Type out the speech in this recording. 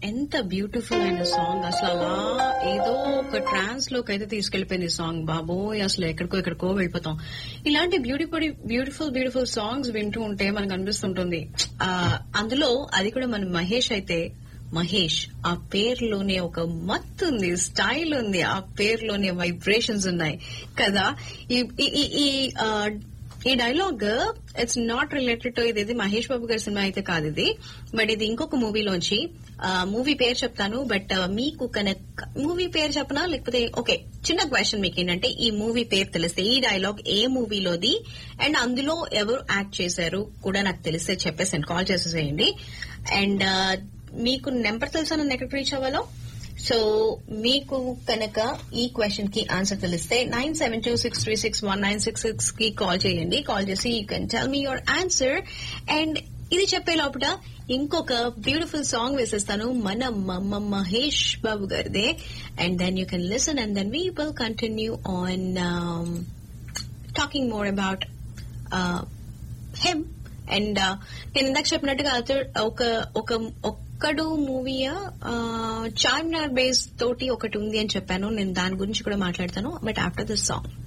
ఎంత బ్యూటిఫుల్ అయిన సాంగ్ అసలు అలా ఏదో ఒక ట్రాన్స్ లోకి అయితే తీసుకెళ్లిపోయింది ఈ సాంగ్ బాబోయ్ అసలు ఎక్కడికో ఎక్కడికో వెళ్ళిపోతాం ఇలాంటి బ్యూటిఫుల్ బ్యూటిఫుల్ బ్యూటిఫుల్ సాంగ్స్ వింటూ ఉంటే మనకు అనిపిస్తుంటుంది ఆ, అందులో అది కూడా మన మహేష్ అయితే మహేష్ ఆ పేరులోనే ఒక మత్తు ఉంది స్టైల్ ఉంది ఆ పేరులోనే వైబ్రేషన్స్ ఉన్నాయి కదా ఈ ఈ- ఈ- ఈ ఆ, ఈ dialogue it's not related to ఇది మహేష్ బాబు గారి సినిమా అయితే కాదు ఇది బట్ ఇది ఇంకొక మూవీలోంచి మూవీ పేరు చెప్తాను బట్ మీకు కనుక మూవీ పేరు చెప్పనా లేకపోతే ఓకే చిన్న క్వశ్చన్ మీకు ఏంటంటే ఈ మూవీ పేరు తెలిస్తే ఈ డైలాగ్ ఏ మూవీలోది అండ్ అందులో ఎవరు యాక్ట్ చేశారు కూడా నాకు తెలిస్తే చెప్పేసాను కాల్ చేసేసేయండి అండ్ మీకు నెంబర్ తెలుసా నన్ను ఎక్కడికి రీచ్ అవ్వాలో సో మీకు కనుక ఈ క్వశ్చన్ కి ఆన్సర్ తెలిస్తే nine seven two six three six one nine six six కి కాల్ చేయండి కాల్ చేసి you can tell me your answer and ఇది చెప్పే లోపల ఇంకొక బ్యూటిఫుల్ సాంగ్ వేసేస్తాను మన మమ్మ మహేష్ బాబు గారిదే and then you can listen and then we will continue on talking more about him and నేను ఇందాక చెప్పినట్టుగా అతడు ఒక ఒక ఒక్కడు మూవీయా చార్మినార్ బేస్ తోటి ఒకటి ఉంది అని చెప్పాను నేను దాని గురించి కూడా మాట్లాడతాను బట్ ఆఫ్టర్ దిస్ సాంగ్